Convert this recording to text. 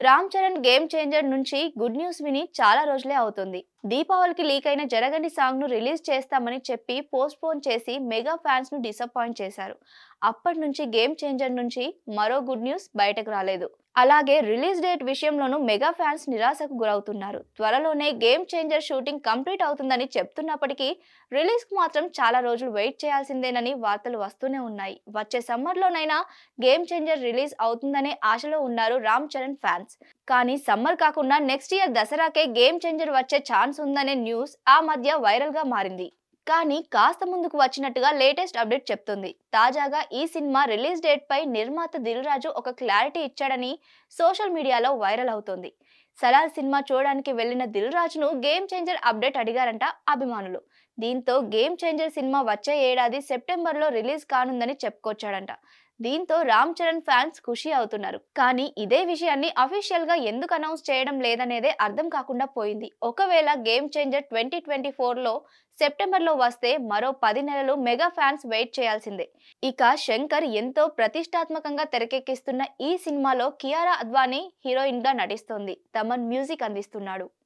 Ram Charan game changer నుంచి good news విని చాలా రోజులే అవుతుంది దీపావళికి లీక్ అయిన జరగని సాంగ్ ను రిలీజ్ చేస్తామని చెప్పి పోస్ట్ పోన్ చేసి మెగా ఫ్యాన్స్ ను డిసప్పాయింట్ చేశారు అప్పటి నుంచి గేమ్ చేంజర్ నుంచి మరో గుడ్ న్యూస్ బయటకు రాలేదు అలాగే రిలీజ్ డేట్ విషయంలోనూ మెగా ఫ్యాన్స్ నిరాశకు గురవుతున్నారు త్వరలోనే గేమ్ చేంజర్ షూటింగ్ కంప్లీట్ అవుతుందని చెప్తున్నప్పటికీ రిలీజ్ కు మాత్రం చాలా రోజులు వెయిట్ చేయాల్సిందేనని వార్తలు వస్తూనే ఉన్నాయి వచ్చే సమ్మర్లోనైనా గేమ్ చేంజర్ రిలీజ్ అవుతుందనే ఆశలో ఉన్నారు రామ్ చరణ్ ఫ్యాన్స్ కానీ సమ్మర్ కాకుండా నెక్స్ట్ ఇయర్ దసరాకే గేమ్ చేంజర్ వచ్చే ఛాన్స్ ఉందనే న్యూస్ ఆ మధ్య వైరల్ గా మారింది కానీ కాస్త ముందుకు వచ్చినట్టుగా లేటెస్ట్ అప్డేట్ చెప్తుంది తాజాగా ఈ సినిమా రిలీజ్ డేట్ పై నిర్మాత దిల్ రాజు ఒక క్లారిటీ ఇచ్చాడని సోషల్ మీడియాలో వైరల్ అవుతోంది సలార్ సినిమా చూడడానికి వెళ్లిన దిల్ రాజును గేమ్ చేంజర్ అప్డేట్ అడిగారంట అభిమానులు దీంతో గేమ్ చేంజర్ సినిమా వచ్చే ఏడాది సెప్టెంబర్లో రిలీజ్ కానుందని చెప్పుకొచ్చాడంట దీంతో రామ్ చరణ్ ఫ్యాన్స్ ఖుషి అవుతున్నారు కానీ ఇదే విషయాన్ని అఫీషియల్ గా ఎందుకు అనౌన్స్ చేయడం లేదనేదే అర్థం కాకుండా పోయింది ఒకవేళ game changer twenty twenty four లో సెప్టెంబర్ లో వస్తే మరో పది నెలలు మెగా ఫ్యాన్స్ వెయిట్ చేయాల్సిందే ఇక శంకర్ ఎంతో ప్రతిష్టాత్మకంగా తెరకెక్కిస్తున్న ఈ సినిమాలో కియారా అద్వానీ హీరోయిన్ గా నటిస్తోంది తమన్ మ్యూజిక్ అందిస్తున్నాడు